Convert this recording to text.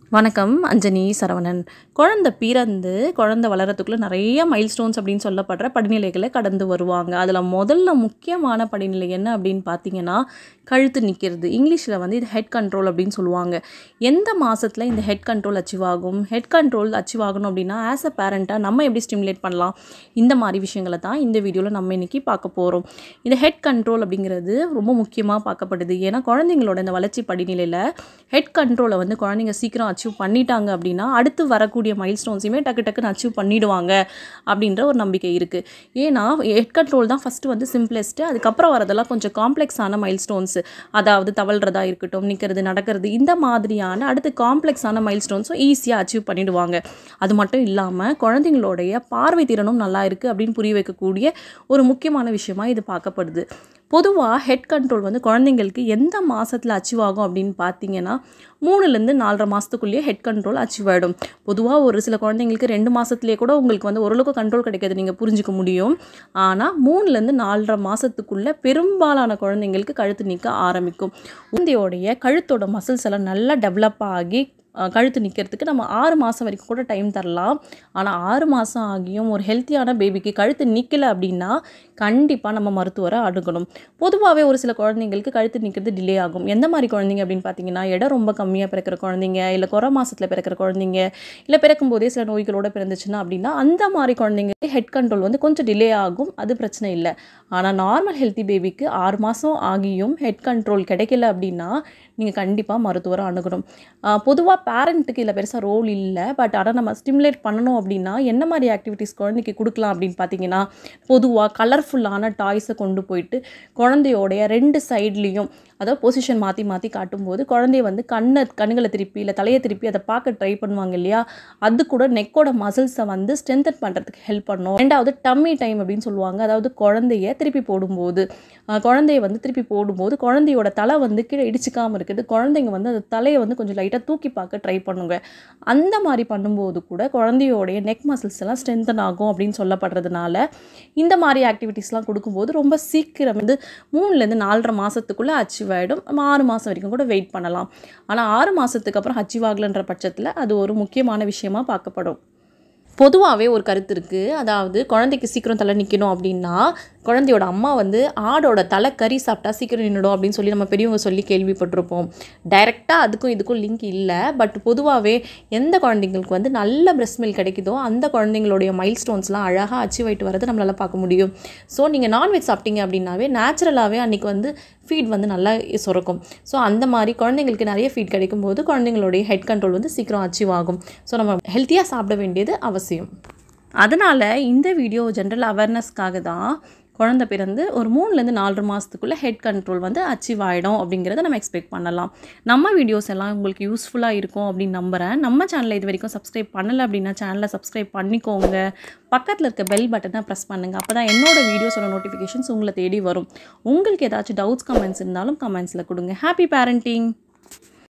வணக்கம் அஞ்சனி சரவணன் குழந்தை பிறந்து குழந்தை வளரத்துக்குள்ளே நிறைய மைல்ஸ்டோன்ஸ் அப்படின்னு சொல்லப்படுற படிநிலைகளை கடந்து வருவாங்க அதில் முதல்ல முக்கியமான படிநிலை என்ன அப்படின்னு பார்த்தீங்கன்னா கழுத்து நிற்கிறது இங்கிலீஷில் வந்து இது ஹெட் கண்ட்ரோல் அப்படின்னு சொல்லுவாங்க எந்த மாதத்தில் இந்த ஹெட் கண்ட்ரோல் அச்சீவ் ஆகும் ஹெட் கண்ட்ரோல் அச்சீவ் ஆகணும் அப்படின்னா ஆஸ் அ பேரண்ட்டாக நம்ம எப்படி ஸ்டிமுலேட் பண்ணலாம் இந்த மாதிரி விஷயங்களை தான் இந்த வீடியோவில் நம்ம இன்றைக்கி பார்க்க போகிறோம் இந்த ஹெட் கண்ட்ரோல் அப்படிங்கிறது ரொம்ப முக்கியமாக பார்க்கப்படுது ஏன்னா குழந்தைங்களோட இந்த வளர்ச்சி படிநிலையில் ஹெட் கண்ட்ரோலை வந்து குழந்தைங்க சீக்கிரம் அச்சீவ் பண்ணிட்டாங்க அப்படின்னா அடுத்து வரக்கூடிய மைல்ஸ்டோன்ஸையுமே டக்கு டக்குன்னு அச்சீவ் பண்ணிடுவாங்க அப்படின்ற ஒரு நம்பிக்கை இருக்குது ஏன்னா ஹெட் கண்ட்ரோல் தான் ஃபஸ்ட்டு வந்து சிம்பிளஸ்ட்டு அதுக்கப்புறம் வரதெல்லாம் கொஞ்சம் காம்ப்ளெக்ஸான மைல்ஸ்டோன்ஸ் அதாவது தவழ்கிறதா இருக்கட்டும் நிற்கிறது நடக்கிறது இந்த மாதிரியான அடுத்து காம்ப்ளெக்ஸான மைல்ஸ்டோன்ஸும் ஈஸியாக அச்சீவ் பண்ணிடுவாங்க அது மட்டும் இல்லாமல் குழந்தைங்களுடைய பார்வை திறனும் நல்லா இருக்குது அப்படின்னு புரிய வைக்கக்கூடிய ஒரு முக்கியமான விஷயமா இது பார்க்கப்படுது பொதுவாக ஹெட் கண்ட்ரோல் வந்து குழந்தைங்களுக்கு எந்த மாதத்தில் அச்சீவ் ஆகும் அப்படின்னு பார்த்தீங்கன்னா மூணுலேருந்து நாலரை மாதத்துக்குள்ளேயே ஹெட் கண்ட்ரோல் அச்சீவ் ஆகிடும் பொதுவாக ஒரு சில குழந்தைங்களுக்கு ரெண்டு மாதத்துலேயே கூட உங்களுக்கு வந்து ஓரளவுக்கு கண்ட்ரோல் கிடைக்காது நீங்கள் புரிஞ்சிக்க முடியும் ஆனால் மூணுலேருந்து நாலரை மாதத்துக்குள்ளே பெரும்பாலான குழந்தைங்களுக்கு கழுத்து நிற்க ஆரம்பிக்கும் குழந்தையோடைய கழுத்தோட மசில்ஸ் எல்லாம் நல்லா டெவலப் ஆகி அஹ், கழுத்து நிற்கிறதுக்கு நம்ம ஆறு மாதம் வரைக்கும் கூட டைம் தரலாம் ஆனால் ஆறு மாதம் ஆகியும் ஒரு ஹெல்த்தியான பேபிக்கு கழுத்து நிற்கலை அப்படின்னா கண்டிப்பாக நம்ம மருத்துவரை அணுகணும் பொதுவாகவே ஒரு சில குழந்தைங்களுக்கு கழுத்து நிற்கிறது டிலே ஆகும் எந்த மாதிரி குழந்தைங்க அப்படின்னு பார்த்தீங்கன்னா இடம் ரொம்ப கம்மியாக பிறக்கிற குழந்தைங்க இல்லை குறை மாசத்தில் பிறக்கிற குழந்தைங்க இல்லை பிறக்கும் போதே சில நோய்களோட பிறந்துச்சுன்னா அப்படின்னா அந்த மாதிரி குழந்தைங்களுக்கு ஹெட் கண்ட்ரோல் வந்து கொஞ்சம் டிலே ஆகும் அது பிரச்சனை இல்லை ஆனால் நார்மல் ஹெல்த்தி பேபிக்கு ஆறு மாதம் ஆகியும் ஹெட் கண்ட்ரோல் கிடைக்கல அப்படின்னா நீங்கள் கண்டிப்பாக மருத்துவரை அணுகணும் பொதுவாக பேரண்ட்டுக்கு இதில் பெருசாக ரோல் இல்லை பட் ஆனால் நம்ம ஸ்டிமுலேட் பண்ணணும் அப்படின்னா என்ன மாதிரி ஆக்டிவிட்டீஸ் குழந்தைக்கு கொடுக்கலாம் அப்படின்னு பார்த்தீங்கன்னா பொதுவாக கலர்ஃபுல்லான டாய்ஸை கொண்டு போயிட்டு குழந்தையோடைய ரெண்டு சைட்லேயும் அதாவது பொசிஷன் மாற்றி மாற்றி காட்டும்போது குழந்தைய வந்து கண்ணை கண்களை திருப்பி இல்லை தலையை திருப்பி அதை பார்க்க ட்ரை பண்ணுவாங்க இல்லையா அது கூட நெக்கோட மசில்ஸை வந்து ஸ்ட்ரென்தன் பண்ணுறதுக்கு ஹெல்ப் பண்ணும் ரெண்டாவது டம்மி டைம் அப்படின்னு சொல்லுவாங்க அதாவது குழந்தைய திருப்பி போடும்போது அஹ், குழந்தைய வந்து திருப்பி போடும்போது குழந்தையோட தலை வந்து கீழே இடிச்சிக்காமல் இருக்குது குழந்தைங்க வந்து அந்த தலையை வந்து கொஞ்சம் லைட்டாக தூக்கி பார்க்க ட்ரை பண்ணுங்க அந்த மாதிரி பண்ணும்போது கூட குழந்தையோடைய நெக் மசில்ஸ் எல்லாம் ஸ்ட்ரென்தன் ஆகும் அப்படின்னு சொல்லப்படுறதுனால இந்த மாதிரி ஆக்டிவிட்டீஸ்லாம் கொடுக்கும்போது ரொம்ப சீக்கிரம் வந்து மூணுலேருந்து நாலரை மாதத்துக்குள்ளே அச்சீவ் ஆகிடும் நம்ம ஆறு மாதம் வரைக்கும் கூட வெயிட் பண்ணலாம் ஆனால் ஆறு மாதத்துக்கு அப்புறம் அச்சீவ் ஆகலைன்ற பட்சத்தில் அது ஒரு முக்கியமான விஷயமா பார்க்கப்படும் பொதுவாகவே ஒரு கருத்து இருக்குது அதாவது குழந்தைக்கு சீக்கிரம் தலை நிற்கணும் அப்படின்னா குழந்தையோட அம்மா வந்து ஆடோட தலை கறி சாப்பிட்டா சீக்கிரம் நின்றுடும் அப்படின்னு சொல்லி நம்ம பெரியவங்க சொல்லி கேள்விப்பட்டிருப்போம் டைரெக்டாக அதுக்கும் இதுக்கும் லிங்க் இல்லை பட் பொதுவாகவே எந்த குழந்தைங்களுக்கு வந்து நல்ல பிரஸ்ட் மில்க் கிடைக்குதோ அந்த குழந்தைங்களுடைய மைல் ஸ்டோன்ஸ்லாம் அழகாக அச்சீவ் ஆகிட்டு வரது நம்மளால் பார்க்க முடியும் ஸோ நீங்கள் நான்வெஜ் சாப்பிட்டீங்க அப்படின்னாவே நேச்சுரலாகவே அன்றைக்கி வந்து ஃபீட் வந்து நல்லா சுரக்கும் ஸோ அந்த மாதிரி குழந்தைங்களுக்கு நிறைய ஃபீட் கிடைக்கும் போது குழந்தைங்களுடைய ஹெட் கண்ட்ரோல் வந்து சீக்கிரம் அச்சீவ் ஆகும் ஸோ நம்ம ஹெல்த்தியாக சாப்பிட வேண்டியது அவசியம் அதனால் இந்த வீடியோ ஜென்ரல் அவேர்னஸ்க்காக தான் குழந்தை பிறந்து ஒரு மூணுலேருந்து நாலு மாதத்துக்குள்ளே ஹெட் கண்ட்ரோல் வந்து அச்சீவ் ஆகிடும் அப்படிங்கிறத நம்ம எக்ஸ்பெக்ட் பண்ணலாம் நம்ம வீடியோஸ் எல்லாம் உங்களுக்கு யூஸ்ஃபுல்லாக இருக்கும் அப்படின்னு நம்புகிறேன் நம்ம சேனலை இது வரைக்கும் சப்ஸ்கிரைப் பண்ணலை அப்படின்னா சேனலை சப்ஸ்கிரைப் பண்ணிக்கோங்க பக்கத்தில் இருக்க பெல் பட்டனை ப்ரெஸ் பண்ணுங்கள் அப்போ தான் என்னோட வீடியோஸோட நோட்டிஃபிகேஷன்ஸ் உங்களை தேடி வரும் உங்களுக்கு ஏதாச்சும் டவுட்ஸ் கமெண்ட்ஸ் இருந்தாலும் கமெண்ட்ஸில் கொடுங்க ஹாப்பி பேரண்டிங்